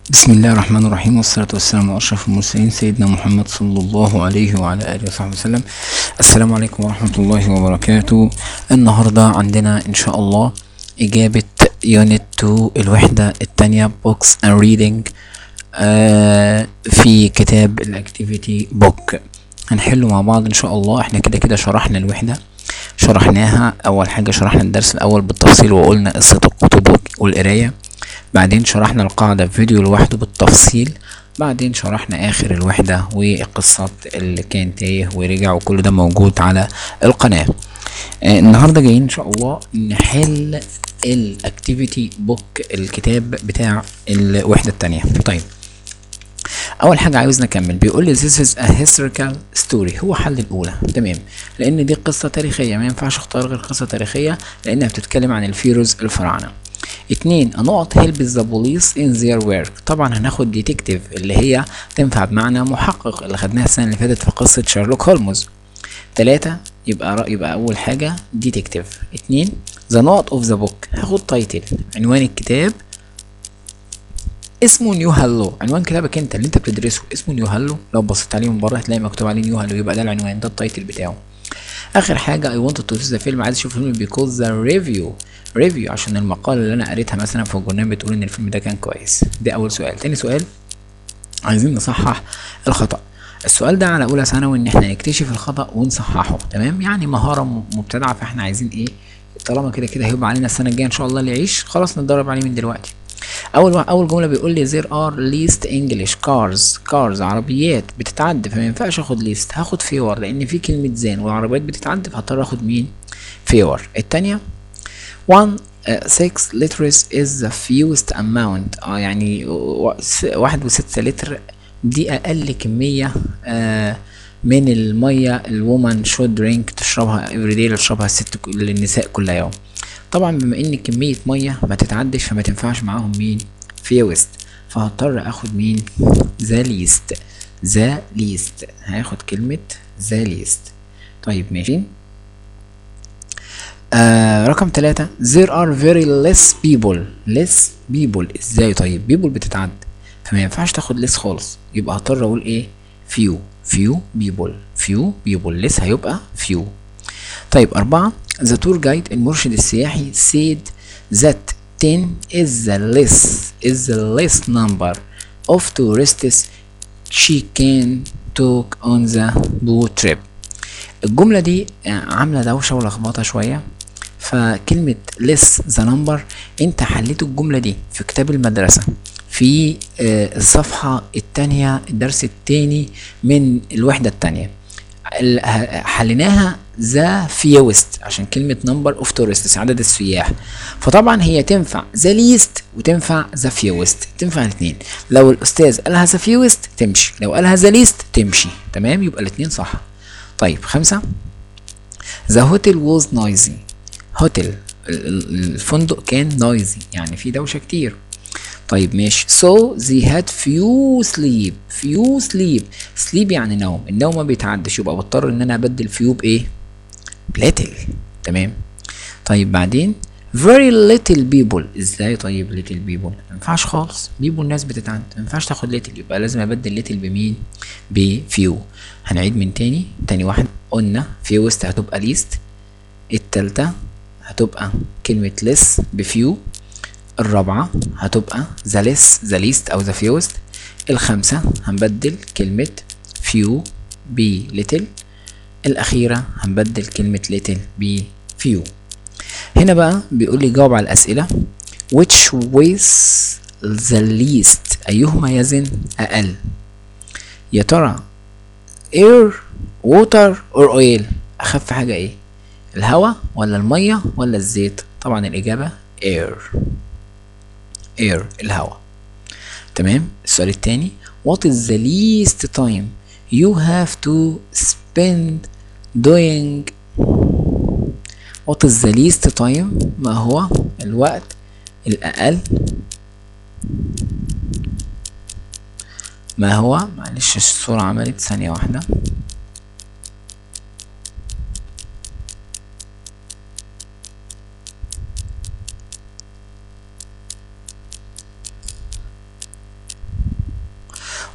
بسم الله الرحمن الرحيم والصلاة والسلام على أشرف المرسلين سيدنا محمد صلى الله عليه وعلى آله وصحبه وسلم السلام عليكم ورحمة الله وبركاته النهاردة عندنا إن شاء الله إجابة يونت 2 الوحدة التانية بوكس and reading آه في كتاب الأكتيفيتي بوك هنحله مع بعض إن شاء الله احنا كده كده شرحنا الوحدة شرحناها أول حاجة شرحنا الدرس الأول بالتفصيل وقلنا قصة الكتب والقراية بعدين شرحنا القاعدة في فيديو لوحده بالتفصيل بعدين شرحنا آخر الوحدة والقصات اللي كان تايه ورجع وكل ده موجود على القناة آه النهاردة جايين إن شاء الله نحل الأكتيفيتي بوك الكتاب بتاع الوحدة التانية طيب اول حاجه عاوز نكمل بيقول لي this is a historical story هو حل الاولى تمام لان دي قصه تاريخيه ما ينفعش اختار غير قصه تاريخيه لانها بتتكلم عن الفيروز الفراعنه اتنين a not help the police in their work طبعا هناخد ديتكتيف اللي هي تنفع بمعنى محقق اللي خدناها السنه اللي فاتت في قصه شارلوك هولمز تلاتة يبقى رأي يبقى أول حاجة ديتكتيف اتنين the note of the book هاخد تايتل عنوان الكتاب اسمه نيو هالو عنوان كتابك انت اللي انت بتدرسه اسمه نيو هالو لو بصيت عليه من بره هتلاقي مكتوب عليه نيو هالو يبقى ده العنوان ده التايتل بتاعه اخر حاجه اي wanted to see the فيلم عايز اشوف الفيلم because the review ريفيو عشان المقاله اللي انا قريتها مثلا في الجورنال بتقول ان الفيلم ده كان كويس ده اول سؤال تاني سؤال عايزين نصحح الخطا السؤال ده على اولى ثانوي ان احنا نكتشف الخطا ونصححه تمام يعني مهاره مبتدعه فاحنا عايزين ايه طالما كده كده هيبقى علينا السنه الجايه ان شاء الله اللي يعيش خلاص نتدرب عليه من دلوقتي اول اول جمله بيقول لي there are least English cars cars عربيات بتتعدى فما ينفعش اخد ليست هاخد فيور لان في كلمه زين والعربيات بتتعدى فهضطر اخد مين فيور الثانيه one uh, six liters is the fewest amount اه يعني واحد وستة لتر دي اقل كميه آه من الميه الومن شود درينك تشربها every day تشربها الست للنساء كل يوم طبعا بما ان كمية مية ما تتعدش فما تنفعش معاهم مين فيوست فهضطر اخد مين ذا ليست ذا ليست هاخد كلمة ذا ليست طيب ماشي آه رقم ثلاثة there are very less people less people ازاي طيب people بتتعد فما ينفعش تاخد less خالص يبقى هضطر اقول ايه few few people few people less هيبقى few طيب أربعة the tour guide المرشد السياحي said that 10 is the less is the less number of tourists she can took on the boat trip الجملة دي عاملة دوشة ولخبطة شوية فكلمة less the number انت حليت الجملة دي في كتاب المدرسة في الصفحة التانية الدرس التاني من الوحدة التانية حليناها ذا فيوست عشان كلمة نمبر اوف تورستس عدد السياح فطبعا هي تنفع ذا ليست وتنفع ذا فيوست تنفع الاثنين لو الاستاذ قالها ذا فيوست تمشي لو قالها ذا ليست تمشي تمام يبقى الاثنين صح طيب خمسة ذا هوتيل ووز نويزي هوتيل الفندق كان نويزي يعني في دوشة كتير طيب ماشي so they had few sleep few sleep sleep يعني نوم النوم ما بيتعدش يبقى بضطر ان انا ابدل few بايه little تمام طيب بعدين very little people ازاي طيب little people ما ينفعش خالص people الناس بتتعد ما ينفعش تاخد little يبقى لازم ابدل little بمين بفيو هنعيد من تاني تاني واحد قلنا fewest هتبقى least التالتة هتبقى كلمة less بفيو الرابعة هتبقى the less the least أو the fewest الخامسة هنبدل كلمة few ب little الأخيرة هنبدل كلمة little ب few هنا بقى بيقول لي جاوب على الأسئلة which weighs the least أيهما يزن أقل يا ترى air water or oil أخف حاجة إيه الهواء ولا المية ولا الزيت طبعا الإجابة air air الهواء تمام السؤال التاني what is the least time you have to spend doing what is the least time ما هو الوقت الأقل ما هو معلش الصورة عملت ثانية واحدة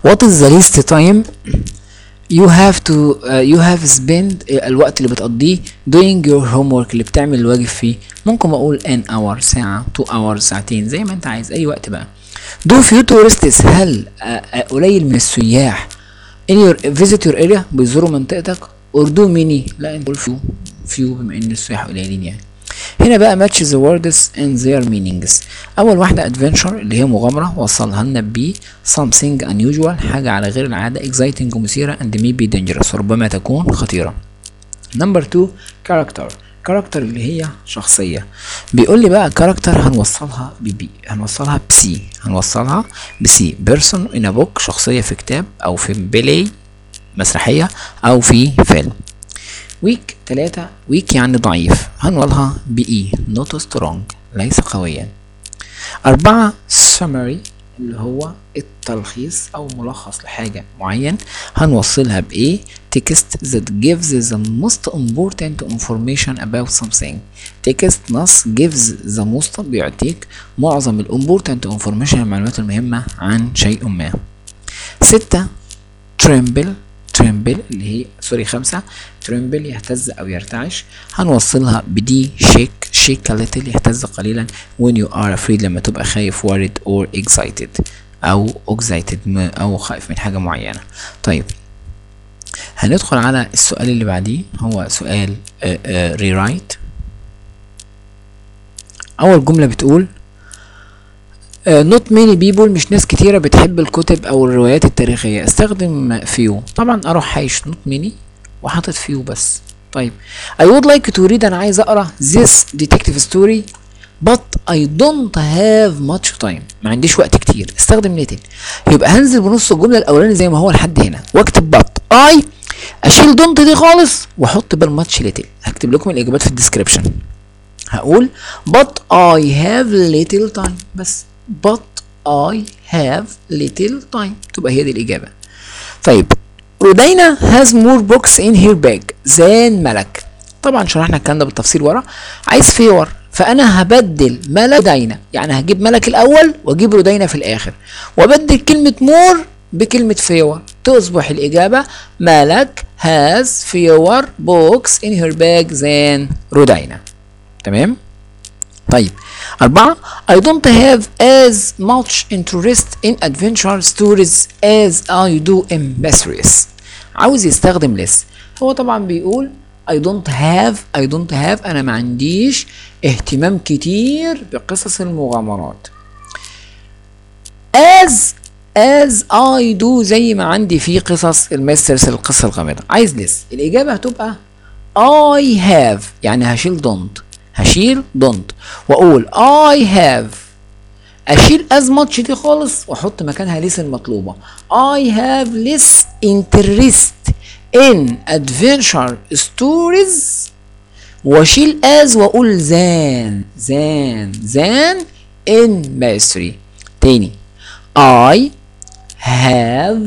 what is the least time you have to uh, you have spent الوقت اللي بتقضيه doing your homework اللي بتعمل الواجب فيه ممكن اقول an hour ساعة two hours ساعتين زي ما انت عايز اي وقت بقى do few tourists هل uh, uh, قليل من السياح in your visit your area بيزوروا منطقتك or do many لا نقول few few بما ان السياح قليلين يعني هنا بقى match the words and their meanings اول واحده adventure اللي هي مغامره وصلها لنا ب something unusual حاجه على غير العاده exciting ومثيره and maybe dangerous وربما تكون خطيره نمبر 2 character character اللي هي شخصيه بيقول لي بقى character هنوصلها ببي هنوصلها بسي هنوصلها بسي person in a book شخصيه في كتاب او في بلاي مسرحيه او في فيلم ويك تلاتة ويك يعني ضعيف هنقولها بإي not strong ليس قويا أربعة summary اللي هو التلخيص أو ملخص لحاجة معين هنوصلها بإيه text that gives the most important information about something text نص gives the most بيعطيك معظم ال important information المعلومات المهمة عن شيء ما ستة tremble تريمبل اللي هي سوري خمسة تريمبل يهتز أو يرتعش هنوصلها بدي شيك شيك a little يهتز قليلا when you are afraid لما تبقى خايف worried or excited أو excited أو خايف من حاجة معينة طيب هندخل على السؤال اللي بعديه هو سؤال ريرايت أول جملة بتقول نوت ماني بيبول مش ناس كتيرة بتحب الكتب أو الروايات التاريخية استخدم فيو طبعا أروح حايش نوت ماني وحاطط فيو بس طيب I would like to read أنا عايز أقرأ this detective story but I don't have much time ما عنديش وقت كتير استخدم little يبقى هنزل بنص الجملة الأولاني زي ما هو لحد هنا واكتب but I أشيل don't دي خالص وأحط بالماتش little هكتب لكم الإجابات في الديسكريبشن هقول but I have little time بس but I have little time تبقى هي دي الإجابة طيب رودينا has more books in her bag than ملك طبعا شرحنا الكلام ده بالتفصيل ورا عايز فيور فأنا هبدل ملك رودينا يعني هجيب ملك الأول وأجيب رودينا في الآخر وأبدل كلمة more بكلمة فيور تصبح الإجابة ملك has fewer books in her bag than رودينا تمام طيب أربعة I don't have as much interest in adventure stories as I do in mysteries عاوز يستخدم less هو طبعا بيقول I don't have I don't have أنا ما عنديش اهتمام كتير بقصص المغامرات as as I do زي ما عندي في قصص الميسترس القصة الغامضة عايز less الإجابة هتبقى I have يعني هشيل don't هشيل don't واقول I have اشيل as much دي خالص واحط مكانها less المطلوبة I have less interest in adventure stories واشيل as واقول than than than in mystery تاني I have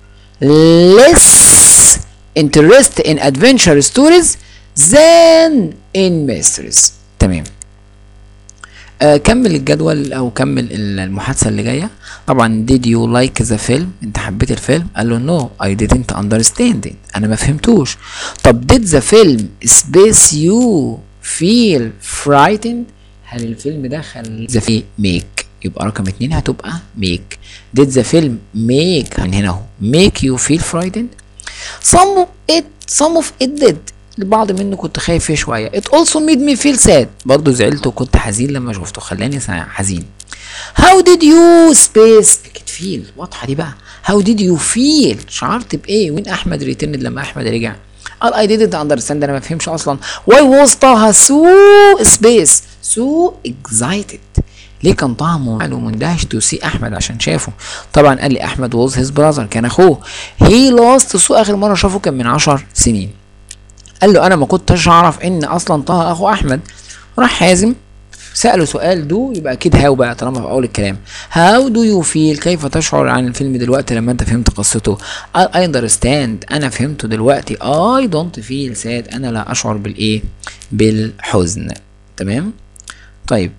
less interest in adventure stories than in mysteries تمام آه كمل الجدول او كمل المحادثه اللي جايه طبعا did you like the film انت حبيت الفيلم قال له no I didn't understand it انا ما فهمتوش طب did the film space you feel frightened هل الفيلم ده خلى the film make يبقى رقم اتنين هتبقى make did the film make من هنا اهو make you feel frightened some of it some of it did البعض منه كنت خايف فيه شوية it also made me feel sad برضه زعلت وكنت حزين لما شفته خلاني حزين how did you space أكيد feel واضحة دي بقى how did you feel شعرت بإيه وين أحمد ريتند لما أحمد رجع قال I didn't understand أنا ما فهمش أصلا why was طه so space so excited ليه كان طه منفعل ومندهش تو سي احمد عشان شافه طبعا قال لي احمد was his brother كان اخوه he lost سو اخر مره شافه كان من عشر سنين قال له انا ما كنتش اعرف ان اصلا طه اخو احمد راح حازم سأله سؤال دو يبقى اكيد هاو بقى طالما في اول الكلام هاو دو يو فيل كيف تشعر عن الفيلم دلوقتي لما انت فهمت قصته اي اندرستاند انا فهمته دلوقتي اي دونت فيل ساد انا لا اشعر بالايه بالحزن تمام طيب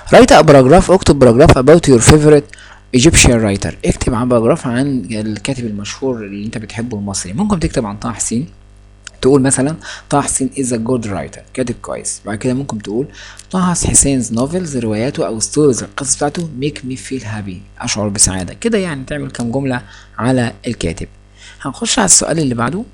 write a paragraph اكتب باراجراف about your favorite Egyptian writer اكتب عن باراجراف عن الكاتب المشهور اللي انت بتحبه المصري ممكن تكتب عن طه حسين تقول مثلا طه حسين is a good writer كاتب كويس بعد كده ممكن تقول طه حسين's novels رواياته او ستوريز القصص بتاعته make me feel happy اشعر بسعادة كده يعني تعمل كام جملة على الكاتب هنخش على السؤال اللي بعده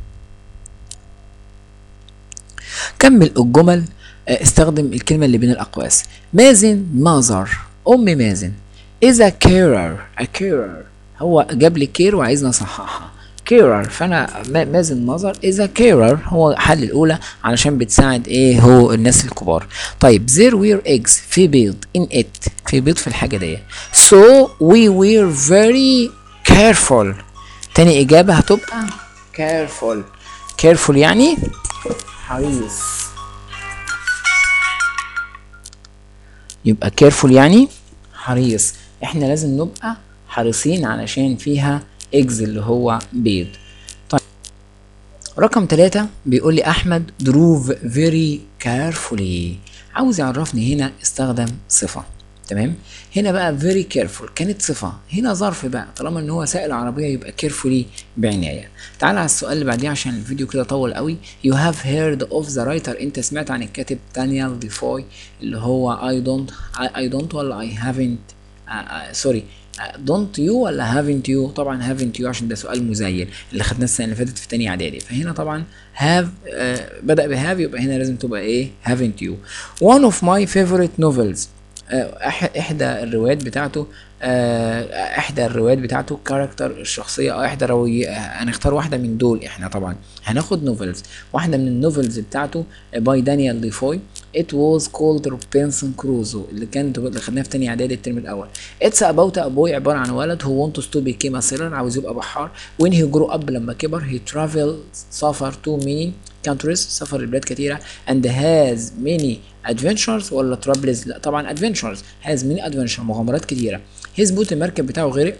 كمل الجمل آه، استخدم الكلمة اللي بين الأقواس مازن مازر أم مازن is a carer a carer هو جاب لي كير وعايزني أصححها carer فأنا ما- مازن مازر is a carer هو حل الأولى علشان بتساعد إيه هو الناس الكبار طيب there were eggs في بيض in it في بيض في الحاجة دي so we were very careful تاني إجابة هتبقى careful careful يعني حريص يبقى careful يعني حريص احنا لازم نبقى حريصين علشان فيها eggs اللي هو بيض طيب رقم ثلاثة بيقول لي أحمد drove very carefully عاوز يعرفني هنا استخدم صفة تمام هنا بقى very careful كانت صفة هنا ظرف بقى طالما ان هو سائل عربية يبقى carefully بعناية تعال على السؤال اللي بعديه عشان الفيديو كده طول قوي you have heard of the writer انت سمعت عن الكاتب دانيال ديفوي اللي هو I don't I, I don't ولا I haven't سوري دونت يو ولا هافنت يو طبعا هافنت يو عشان ده سؤال مزيل اللي خدناه السنه اللي فاتت في تانية اعدادي فهنا طبعا هاف بدا بهاف يبقى هنا لازم تبقى ايه هافنت يو one of my favorite novels آه، أح- احدى الروايات بتاعته آه، احدى الروايات بتاعته كاركتر الشخصيه او احدى روي آه، هنختار واحده من دول احنا طبعا هناخد نوفلز واحده من النوفلز بتاعته باي دانيال ديفوي It was called Robinson Crusoe اللي كانت اللي خدناها في تاني اعدادي الترم الاول It's about a boy عباره عن ولد who wants to become a sailor عاوز يبقى بحار when he grew up لما كبر he traveled سافر to many countries سافر لبلاد كتيره and has many adventures ولا troubles لا طبعا adventures has many adventures مغامرات كتيره his boat المركب بتاعه غرق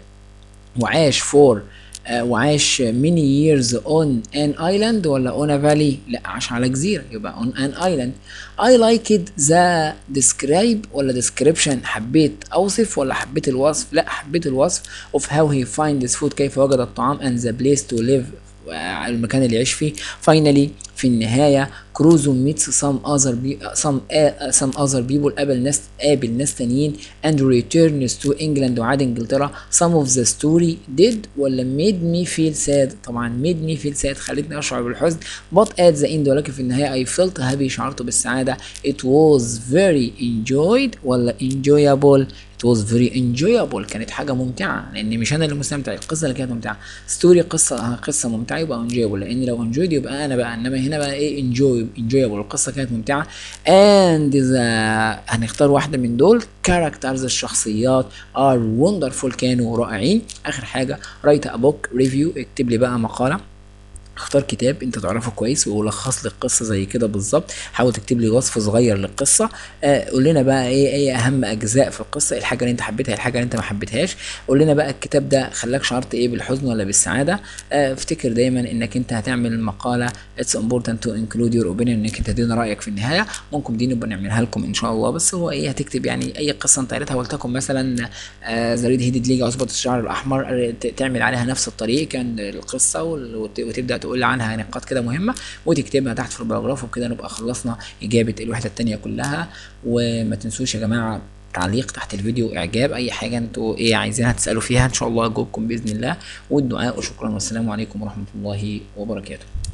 وعاش فور آه وعاش many years on an island ولا on a valley لا عاش على جزيرة يبقى on an island I liked the describe ولا description حبيت أوصف ولا حبيت الوصف لا حبيت الوصف of how he finds food كيف وجد الطعام and the place to live آه، المكان اللي يعيش فيه finally في النهاية كروزو meets some other be- some uh, some other people قابل ناس قابل ناس تانيين and returns to England وعاد انجلترا some of the story did ولا made me feel sad طبعا made me feel sad خلتني اشعر بالحزن but at the end ولكن في النهاية I felt happy شعرت بالسعادة it was very enjoyed ولا enjoyable it was very enjoyable كانت حاجة ممتعة لأن مش أنا اللي مستمتع القصة اللي كانت ممتعة ستوري قصة قصة ممتعة يبقى enjoyable لأن لو enjoyed يبقى أنا بقى إنما هنا بقى إيه enjoy enjoyable القصة كانت ممتعة and the هنختار واحدة من دول characters الشخصيات are wonderful كانوا رائعين آخر حاجة write a book review اكتب لي بقى مقالة اختار كتاب انت تعرفه كويس ولخص لي القصه زي كده بالظبط حاول تكتب لي وصف صغير للقصه آه قول لنا بقى ايه ايه اهم اجزاء في القصه إيه الحاجه اللي انت حبيتها إيه الحاجه اللي انت ما حبيتهاش قول لنا بقى الكتاب ده خلاك شعرت ايه بالحزن ولا بالسعاده آه افتكر دايما انك انت هتعمل مقاله اتس امبورتنت تو انكلود يور اوبينيون انك انت تدينا رايك في النهايه ممكن دي نبقى نعملها لكم ان شاء الله بس هو ايه هتكتب يعني اي قصه انت قريتها ولتكن مثلا ذا ريد هيدد ليج عصبه الشعر الاحمر آه، ت- تعمل عليها نفس الطريق كان القصه وال- وت- وتبدا تقول عنها نقاط كده مهمه وتكتبها تحت في الباراجراف وبكده نبقى خلصنا اجابه الوحده الثانيه كلها وما تنسوش يا جماعه تعليق تحت الفيديو اعجاب اي حاجه انتوا ايه عايزينها تسالوا فيها ان شاء الله اجاوبكم باذن الله والدعاء وشكرا والسلام عليكم ورحمه الله وبركاته